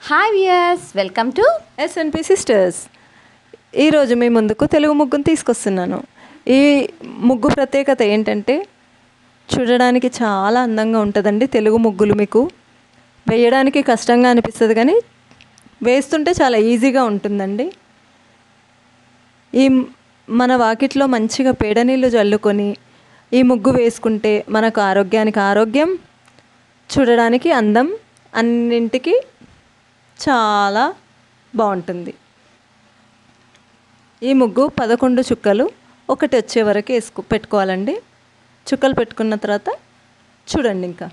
Hi viewers welcome to SNP sisters ఈరోజు మీ ముందుకు తెలుగు ముగ్గును తీసుకొస్తున్నాను ఈ ముగ్గు ప్రత్యేకత ఏంటంటే చూడడానికి చాలా అందంగా ఉంటుందండి తెలుగు ముగ్గులు మీకు వేయడానికి కష్టంగా అనిపిస్తుంది కానీ వేస్తుంటే చాలా ఈజీగా ఉంటుందండి ఈ మన వాకిట్లో మంచిగా పేడ నీళ్ళు జల్లుకొని ఈ ముగ్గు వేసుకుంటే మనకు ఆరోగ్యానికి ఆరోగ్యం చూడడానికి అందం అన్నింటికి చాలా బాగుంటుంది ఈ ముగ్గు పదకొండు చుక్కలు ఒకటి వచ్చే వరకు వేసుకు పెట్టుకోవాలండి చుక్కలు పెట్టుకున్న తర్వాత చూడండి ఇంకా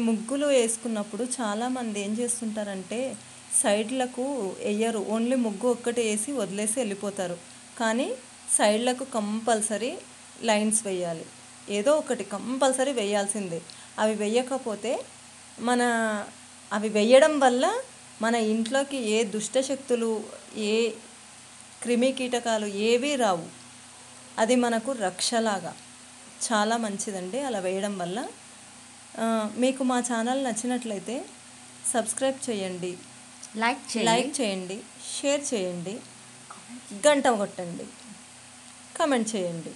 ముగ్గులు వేసుకున్నప్పుడు చాలామంది ఏం చేస్తుంటారంటే సైడ్లకు వేయరు ఓన్లీ ముగ్గు ఒక్కటి వేసి వదిలేసి వెళ్ళిపోతారు కానీ సైడ్లకు కంపల్సరీ లైన్స్ వేయాలి ఏదో ఒకటి కంపల్సరీ వేయాల్సిందే అవి వేయకపోతే మన అవి వేయడం వల్ల మన ఇంట్లోకి ఏ దుష్టశక్తులు ఏ క్రిమి కీటకాలు ఏవీ రావు అది మనకు రక్షలాగా చాలా మంచిదండి అలా వేయడం వల్ల ఆ, మీకు మా ఛానల్ నచ్చినట్లయితే సబ్స్క్రైబ్ చేయండి లైక్ చేయండి లైక్ చేయండి షేర్ చేయండి గంట కొట్టండి కమెంట్ చేయండి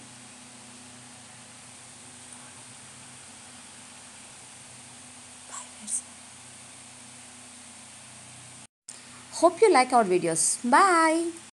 Hope you like our videos. Bye.